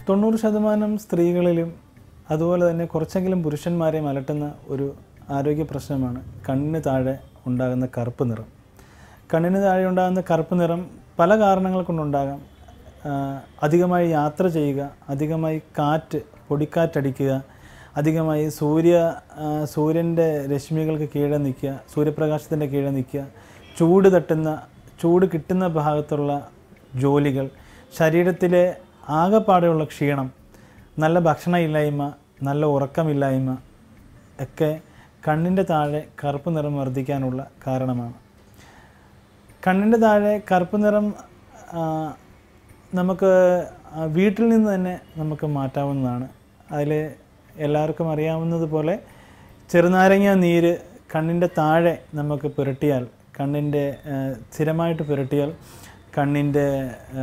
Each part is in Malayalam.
തൊണ്ണൂറ് ശതമാനം സ്ത്രീകളിലും അതുപോലെ തന്നെ കുറച്ചെങ്കിലും പുരുഷന്മാരെയും അലട്ടുന്ന ഒരു ആരോഗ്യ പ്രശ്നമാണ് കണ്ണിന് താഴെ ഉണ്ടാകുന്ന കറുപ്പ് നിറം കണ്ണിന് താഴെ ഉണ്ടാകുന്ന കറുപ്പ് നിറം പല കാരണങ്ങൾ കൊണ്ടുണ്ടാകാം ആ, അധികമായി യാത്ര ചെയ്യുക അധികമായി കാറ്റ് പൊടിക്കാറ്റടിക്കുക അധികമായി സൂര്യ ആ, സൂര്യൻ്റെ രശ്മികൾക്ക് കീഴെ നിൽക്കുക സൂര്യപ്രകാശത്തിൻ്റെ കീഴെ നിൽക്കുക ചൂട് തട്ടുന്ന ചൂട് കിട്ടുന്ന ഭാഗത്തുള്ള ജോലികൾ ശരീരത്തിലെ ആകെപ്പാടെയുള്ള ക്ഷീണം നല്ല ഭക്ഷണമില്ലായ്മ നല്ല ഉറക്കമില്ലായ്മ ഒക്കെ കണ്ണിൻ്റെ താഴെ കറുപ്പ് നിറം വർദ്ധിക്കാനുള്ള കാരണമാണ് കണ്ണിൻ്റെ താഴെ കറുപ്പ് നിറം ആ, നമുക്ക് ആ, വീട്ടിൽ നിന്ന് തന്നെ നമുക്ക് മാറ്റാവുന്നതാണ് അതിൽ എല്ലാവർക്കും അറിയാവുന്നതുപോലെ ചെറുനാരങ്ങ നീര് കണ്ണിൻ്റെ താഴെ നമുക്ക് പുരട്ടിയാൽ കണ്ണിൻ്റെ ആ, സ്ഥിരമായിട്ട് പുരട്ടിയാൽ കണ്ണിൻ്റെ ആ,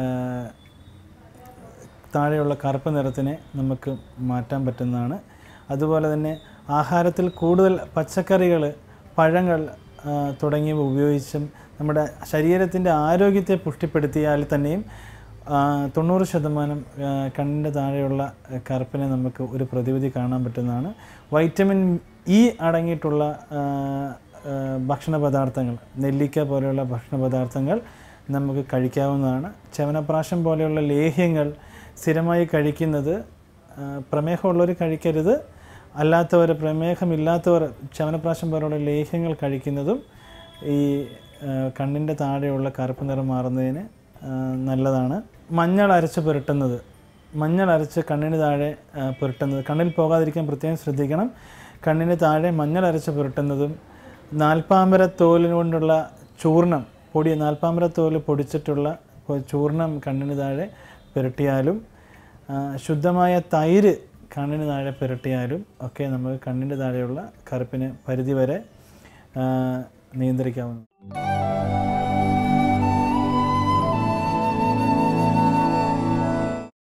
താഴെയുള്ള കറുപ്പ് നിറത്തിനെ നമുക്ക് മാറ്റാൻ പറ്റുന്നതാണ് അതുപോലെ തന്നെ ആഹാരത്തിൽ കൂടുതൽ പച്ചക്കറികൾ പഴങ്ങൾ ആ, തുടങ്ങിയവ ഉപയോഗിച്ചും നമ്മുടെ ശരീരത്തിൻ്റെ ആരോഗ്യത്തെ പുഷ്ടിപ്പെടുത്തിയാൽ തന്നെയും ആ, തൊണ്ണൂറ് ശതമാനം ആ, കണ്ണിൻ്റെ താഴെയുള്ള ആ, കറുപ്പിനെ നമുക്ക് ഒരു പ്രതിവിധി കാണാൻ പറ്റുന്നതാണ് വൈറ്റമിൻ ഇ അടങ്ങിയിട്ടുള്ള ആ, ആ, ഭക്ഷണ പദാർത്ഥങ്ങൾ നെല്ലിക്ക പോലെയുള്ള ഭക്ഷണ പദാർത്ഥങ്ങൾ നമുക്ക് കഴിക്കാവുന്നതാണ് ചവനപ്രാശം പോലെയുള്ള ലേഹ്യങ്ങൾ സ്ഥിരമായി കഴിക്കുന്നത് ആ, പ്രമേഹമുള്ളവർ കഴിക്കരുത് അല്ലാത്തവർ പ്രമേഹമില്ലാത്തവർ ചവനപ്രാശം പോലെയുള്ള ലേഹ്യങ്ങൾ കഴിക്കുന്നതും ഈ ആ, കണ്ണിൻ്റെ താഴെയുള്ള കറുപ്പ് നിറം മാറുന്നതിന് ആ, നല്ലതാണ് മഞ്ഞൾ അരച്ച് പുരട്ടുന്നത് മഞ്ഞൾ അരച്ച് കണ്ണിന് താഴെ ആ, പുരട്ടുന്നത് കണ്ണിൽ പോകാതിരിക്കാൻ പ്രത്യേകം ശ്രദ്ധിക്കണം കണ്ണിന് താഴെ മഞ്ഞൾ അരച്ച് പുരട്ടുന്നതും നാൽപ്പാമ്പര തോലിന് കൊണ്ടുള്ള ചൂർണം പൊടി നാൽപ്പാമ്പര തോല് പൊടിച്ചിട്ടുള്ള പൊ- ചൂർണം കണ്ണിന് താഴെ പുരട്ടിയാലും ആ, ശുദ്ധമായ തൈര് കണ്ണിന് താഴെ പുരട്ടിയാലും ഒക്കെ നമുക്ക് കണ്ണിൻ്റെ താഴെയുള്ള കറുപ്പിന് പരിധിവരെ ആ, നിയന്ത്രിക്കാവുന്നതാണ്